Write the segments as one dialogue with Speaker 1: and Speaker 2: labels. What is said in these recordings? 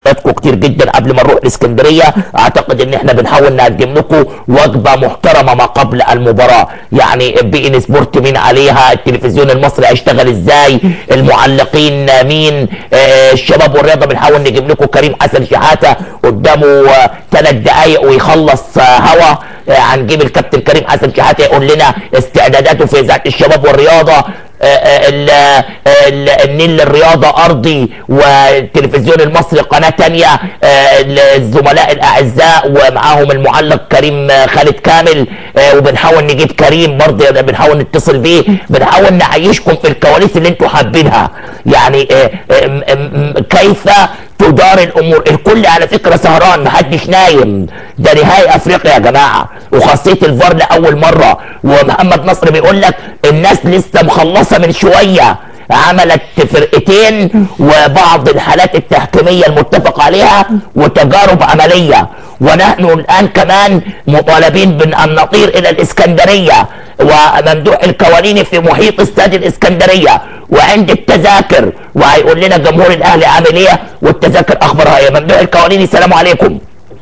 Speaker 1: حضراتكم كتير جدا قبل ما نروح الاسكندريه اعتقد ان احنا بنحاول نقدم لكم وجبه محترمه ما قبل المباراه يعني بي ان سبورت مين عليها التلفزيون المصري هيشتغل ازاي المعلقين مين آه، الشباب والرياضه بنحاول نجيب لكم كريم حسن شحاته قدامه ثلاث دقائق ويخلص آه، هوا آه، هنجيب الكابتن كريم حسن شحاته يقول لنا استعداداته في اذاعه الشباب والرياضه آه، آه، ال- آه، ال- النيل للرياضة أرضي والتلفزيون المصري قناة تانية آه، الزملاء الأعزاء ومعاهم المعلق كريم آه، خالد كامل آه، وبنحاول نجيب كريم برضه بنحاول نتصل بيه بنحاول نعيشكم في الكواليس اللي انتوا حابينها يعني آه، آه، م- م- كيف تدار الامور الكل على فكره سهران محدش نايم ده نهائي افريقيا يا جماعه وخاصيه الفار لاول مره ومحمد نصر بيقول لك الناس لسه مخلصه من شويه عملت فرقتين وبعض الحالات التحكيميه المتفق عليها وتجارب عمليه ونحن الان كمان مطالبين بان نطير الى الاسكندريه وممدوح الكواليني في محيط استاد الاسكندريه وعند التذاكر وهيقول لنا جمهور الاهلي عامل ايه والتذاكر اخبارها ايه ممدوح الكواليني السلام عليكم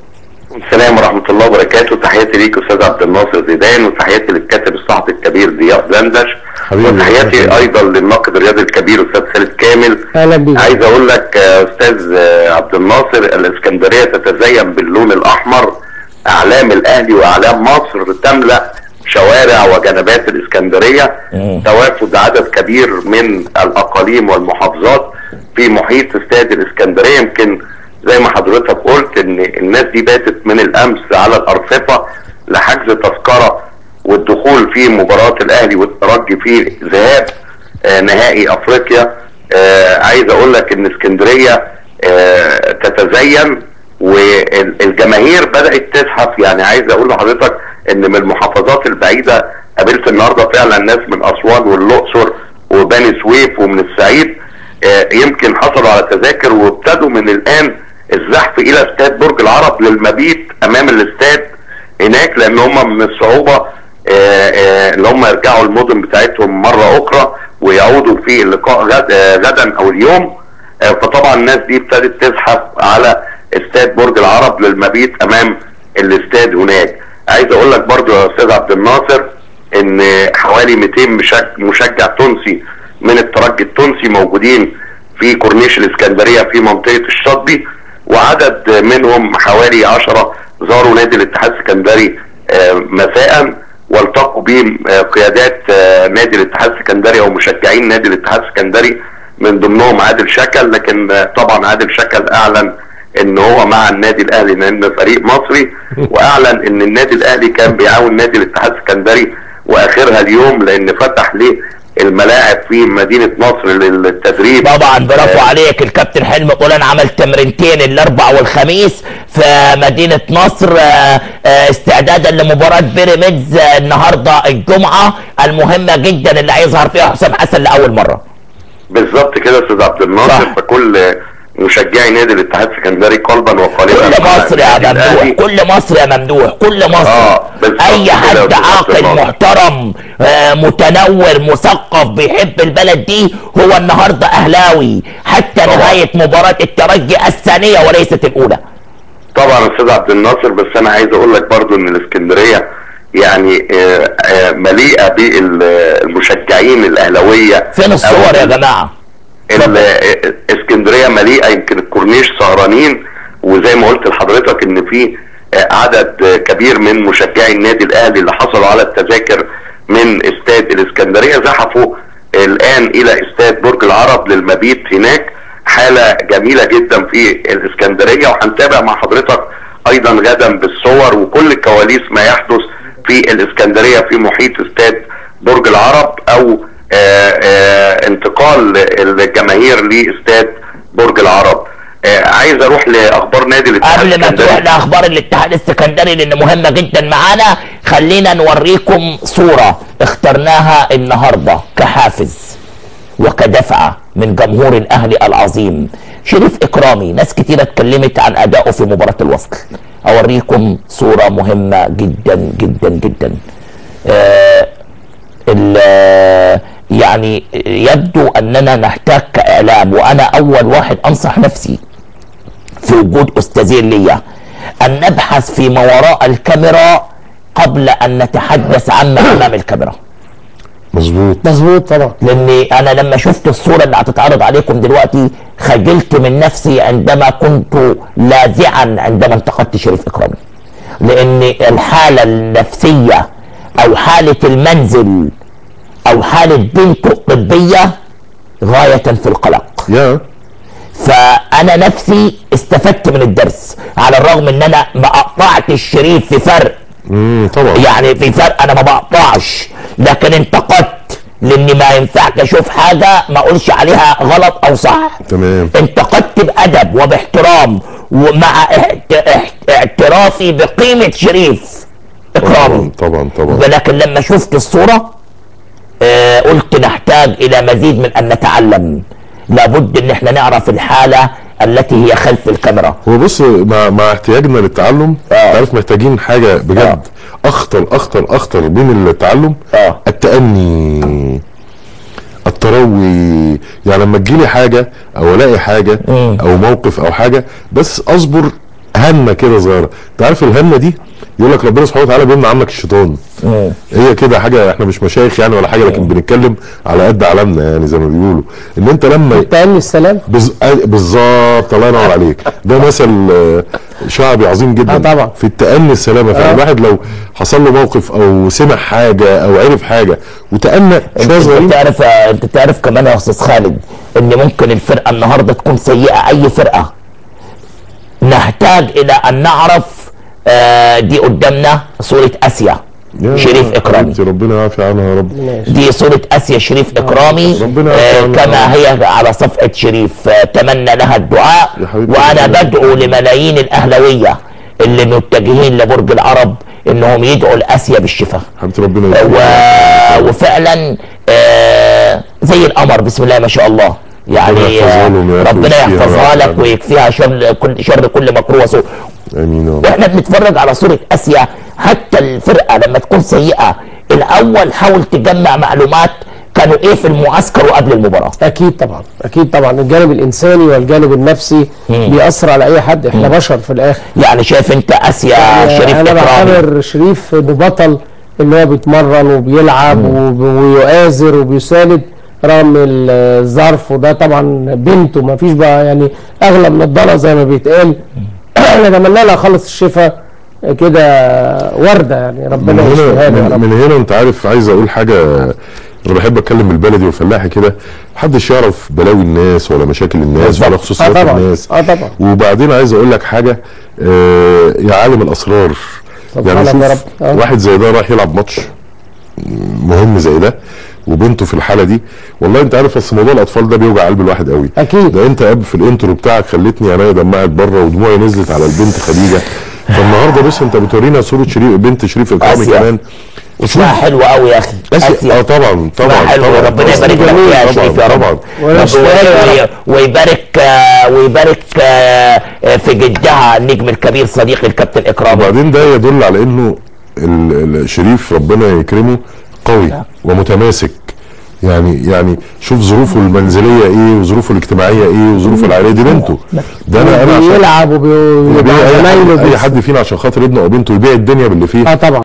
Speaker 2: السلام ورحمة الله وبركاته تحياتي ليك أستاذ عبد الناصر زيدان وتحياتي للكاتب الصحفي الكبير ضياء زندش
Speaker 3: حبيبي.
Speaker 2: وتحياتي أيضا للناقد الرياضي الكبير أستاذ خالد كامل
Speaker 3: اهلا بيك
Speaker 2: عايز أقول لك آه، أستاذ آه، عبد الناصر الإسكندرية تتزين باللون الأحمر أعلام الأهلي وأعلام مصر تملأ شوارع وجنبات الإسكندرية
Speaker 1: مم.
Speaker 2: توافد عدد كبير من الأقاليم والمحافظات في محيط استاد الإسكندرية يمكن زي ما حضرتك قلت ان الناس دي باتت من الامس على الارصفه لحجز تذكره والدخول في مباراه الاهلي والترجي في ذهاب آه، نهائي افريقيا آه، عايز اقول لك ان اسكندريه آه، تتزين والجماهير بدات تزحف يعني عايز اقول لحضرتك ان من المحافظات البعيده قابلت النهارده فعلا ناس من اسوان والاقصر وبني سويف ومن الصعيد آه، يمكن حصلوا على تذاكر وابتدوا من الان الزحف الى استاد برج العرب للمبيت امام الاستاد هناك لان هم من الصعوبه آه، آه، ان هم يرجعوا المدن بتاعتهم مره اخرى ويعودوا في اللقاء غد- آه، غدا او اليوم آه، فطبعا الناس دي ابتدت تزحف على استاد برج العرب للمبيت امام الاستاد هناك عايز اقول لك برضو يا استاذ عبد الناصر ان حوالي 200 مشج- مشجع تونسي من الترجي التونسي موجودين في كورنيش الاسكندريه في منطقه الشاطبي وعدد منهم حوالي 10 زاروا نادي الاتحاد السكندري آه، مساء والتقوا بهم آه، قيادات آه، نادي الاتحاد السكندري او مشجعين نادي الاتحاد السكندري من ضمنهم عادل شكل لكن آه، طبعا عادل شكل اعلن ان هو مع النادي الاهلي لان فريق مصري واعلن ان النادي الاهلي كان بيعاون نادي الاتحاد السكندري واخرها اليوم لان فتح ليه الملاعب في مدينه نصر للتدريب
Speaker 1: طبعا برافو
Speaker 2: آه،
Speaker 1: عليك الكابتن حلمي طولان عمل تمرينتين الاربع والخميس في مدينه نصر آه، آه، استعدادا لمباراه بيراميدز آه، النهارده الجمعه المهمه جدا اللي هيظهر فيها حسام حسن لاول مره
Speaker 2: بالظبط كده يا استاذ عبد الناصر
Speaker 1: صح.
Speaker 2: فكل مشجعي نادي الاتحاد السكندري قلبا وقالبا
Speaker 1: كل
Speaker 2: مع
Speaker 1: مصر يا
Speaker 2: النادي
Speaker 1: ممدوح
Speaker 2: الأهلي.
Speaker 1: كل مصر يا ممدوح كل مصر
Speaker 2: آه، بالظبط
Speaker 1: اي
Speaker 2: كده
Speaker 1: حد
Speaker 2: بالظبط
Speaker 1: عاقل
Speaker 2: الموضوع.
Speaker 1: محترم آه، متنور مثقف بيحب البلد دي هو النهارده اهلاوي حتى
Speaker 2: طبعا.
Speaker 1: نهايه مباراه الترجي الثانيه وليست الاولى
Speaker 2: طبعا يا استاذ عبد الناصر بس انا عايز اقول لك برضو ان الاسكندريه يعني آه، آه، مليئه بالمشجعين الاهلاويه
Speaker 1: فين الصور
Speaker 2: أو
Speaker 1: يا جماعه
Speaker 2: ال- آه، اسكندريه مليئه يمكن الكورنيش سهرانين وزي ما قلت لحضرتك ان في آه، عدد آه، كبير من مشجعي النادي الاهلي اللي حصلوا على التذاكر من استاد الاسكندريه زحفوا الان الى استاد برج العرب للمبيت هناك حاله جميله جدا في الاسكندريه وهنتابع مع حضرتك ايضا غدا بالصور وكل كواليس ما يحدث في الاسكندريه في محيط استاد برج العرب او آه، آه، انتقال الجماهير لاستاد برج العرب آه، عايز اروح لاخبار نادي الاتحاد
Speaker 1: قبل ما
Speaker 2: السكندري.
Speaker 1: تروح لاخبار الاتحاد السكندري لان مهمه جدا معانا خلينا نوريكم صوره اخترناها النهارده كحافز وكدفعه من جمهور الاهلي العظيم شريف اكرامي ناس كتيره اتكلمت عن ادائه في مباراه الوصل اوريكم صوره مهمه جدا جدا جدا آه ال- يعني يبدو اننا نحتاج كاعلام وانا اول واحد انصح نفسي في وجود استاذين ليا ان نبحث في ما وراء الكاميرا قبل ان نتحدث عما امام الكاميرا
Speaker 3: مظبوط
Speaker 1: مظبوط طبعا لاني انا لما شفت الصوره اللي هتتعرض عليكم دلوقتي خجلت من نفسي عندما كنت لاذعا عندما انتقدت شريف اكرامي لان الحاله النفسيه او حاله المنزل او حاله بنته الطبيه غايه في القلق
Speaker 3: يا
Speaker 1: فانا نفسي استفدت من الدرس على الرغم ان انا ما قطعتش الشريف في فرق
Speaker 3: امم طبعا
Speaker 1: يعني في فرق انا ما بقطعش لكن انتقدت لاني ما ينفعش اشوف حاجه ما اقولش عليها غلط او صح
Speaker 3: تمام
Speaker 1: انتقدت بادب وباحترام ومع احت... احت... اعترافي بقيمه شريف اكرامي
Speaker 3: طبعا طبعا طبعا
Speaker 1: لكن لما شفت الصوره آه قلت نحتاج الى مزيد من ان نتعلم لابد ان احنا نعرف الحاله التي هي خلف الكاميرا
Speaker 3: هو بص مع مع احتياجنا للتعلم
Speaker 1: آه.
Speaker 3: عارف محتاجين حاجه بجد
Speaker 1: آه.
Speaker 3: اخطر اخطر اخطر من التعلم
Speaker 1: آه.
Speaker 3: التأني التروي يعني لما تجيلي حاجه او الاقي حاجه
Speaker 1: مم.
Speaker 3: او موقف او حاجه بس اصبر هنه كده صغيره انت عارف الهنه دي يقول لك ربنا سبحانه وتعالى بيمنع عنك الشيطان
Speaker 1: مم.
Speaker 3: هي كده حاجه احنا مش مشايخ يعني ولا حاجه لكن بنتكلم على قد علمنا يعني زي ما بيقولوا ان انت لما
Speaker 4: تأني السلام
Speaker 3: بز... آه، بالظبط الله ينور عليك ده مثل آه، شعبي عظيم جدا
Speaker 4: آه طبعا.
Speaker 3: في التأني السلامه فالواحد لو حصل له موقف او سمع حاجه او عرف حاجه وتأنى شويه
Speaker 1: انت
Speaker 3: صغيرين
Speaker 1: تعرف انت تعرف كمان يا استاذ خالد ان ممكن الفرقه النهارده تكون سيئه اي فرقه نحتاج الى ان نعرف آه، دي قدامنا صوره اسيا
Speaker 3: يا
Speaker 1: شريف اكرامي
Speaker 3: حبيبتي ربنا يعافي عنها يا رب
Speaker 4: ماشي
Speaker 1: دي صورة آسيا شريف إكرامي
Speaker 3: ربنا
Speaker 1: آه
Speaker 3: يعافي عنها.
Speaker 1: كما هي على صفحة شريف آه تمنى لها الدعاء
Speaker 3: يا حبيبتي
Speaker 1: وأنا
Speaker 3: ربنا
Speaker 1: بدعو لملايين الأهلوية اللي متجهين لبرج العرب إنهم يدعوا لآسيا بالشفاء
Speaker 3: حبيبتي ربنا
Speaker 1: و...
Speaker 3: يعافي
Speaker 1: وفعلا آه زي القمر بسم الله ما شاء الله يعني
Speaker 3: ربنا يحفظها لهم يا
Speaker 1: آه
Speaker 3: أخي
Speaker 1: ربنا
Speaker 3: ويشفيها
Speaker 1: يحفظها
Speaker 3: يا
Speaker 1: لك
Speaker 3: رب.
Speaker 1: ويكفيها شر كل شر كل مكروه وسوء
Speaker 3: امين يا رب
Speaker 1: واحنا بنتفرج على صورة اسيا حتى الفرقة لما تكون سيئة الاول حاول تجمع معلومات كانوا ايه في المعسكر وقبل المباراة
Speaker 4: اكيد طبعا اكيد طبعا الجانب الانساني والجانب النفسي
Speaker 1: مم.
Speaker 4: بيأثر على اي حد احنا بشر في الاخر
Speaker 1: يعني شايف انت اسيا
Speaker 4: يعني
Speaker 1: شريف
Speaker 4: انا
Speaker 1: اكرامي
Speaker 4: بعتبر شريف انه بطل اللي هو بيتمرن وبيلعب وب- ويؤازر وبيساند رغم الظرف وده طبعا بنته ما فيش بقى يعني اغلى من الضنا زي ما بيتقال نتمنى لها خلص الشفاء كده ورده يعني
Speaker 3: من
Speaker 4: ربنا يشفيها
Speaker 3: هنا
Speaker 4: له يا
Speaker 3: من,
Speaker 4: رب
Speaker 3: من هنا انت عارف عايز اقول حاجه انا بحب اتكلم بالبلدي والفلاحي كده محدش يعرف بلاوي الناس ولا مشاكل الناس ولا
Speaker 4: اه
Speaker 3: خصوصيات
Speaker 4: طبعا
Speaker 3: الناس
Speaker 4: اه طبعا
Speaker 3: وبعدين عايز اقول لك حاجه آه يا عالم الاسرار
Speaker 4: سبحانك
Speaker 3: يعني
Speaker 4: يا
Speaker 3: شوف
Speaker 4: رب. آه.
Speaker 3: واحد زي ده راح يلعب ماتش مهم زي ده وبنته في الحاله دي والله انت عارف اصل موضوع الاطفال ده بيوجع قلب الواحد قوي
Speaker 4: أكيد.
Speaker 3: ده انت اب في الانترو بتاعك خلتني عينيا دمعت بره ودموعي نزلت على البنت خديجه فالنهارده بص انت بتورينا صوره شريف بنت شريف اكرامي
Speaker 1: آسيا.
Speaker 3: كمان
Speaker 1: اسمها حلو قوي يا اخي
Speaker 3: آسيا. اه طبعا طبعا
Speaker 1: اسمها حلو
Speaker 3: طبعا
Speaker 1: ربنا
Speaker 3: طبعا.
Speaker 1: يبارك لك
Speaker 3: طبعا.
Speaker 1: فيها يا
Speaker 3: طبعا.
Speaker 1: شريف يا رب
Speaker 3: طبعا
Speaker 1: وي- ويبارك آه، ويبارك آه، آه، في جدها النجم الكبير صديقي الكابتن اكرامي
Speaker 3: وبعدين ده يدل على انه ال- الشريف ربنا يكرمه قوي ومتماسك يعني يعني شوف ظروفه المنزليه ايه وظروفه الاجتماعيه ايه وظروفه العائليه دي بنته ده انا انا عشان
Speaker 4: بيلعب وبيبقى
Speaker 3: يبيع اي
Speaker 4: زمايله
Speaker 3: حد, أي
Speaker 4: بيس-
Speaker 3: حد فينا عشان خاطر ابنه او بنته يبيع الدنيا باللي فيه
Speaker 4: اه طبعا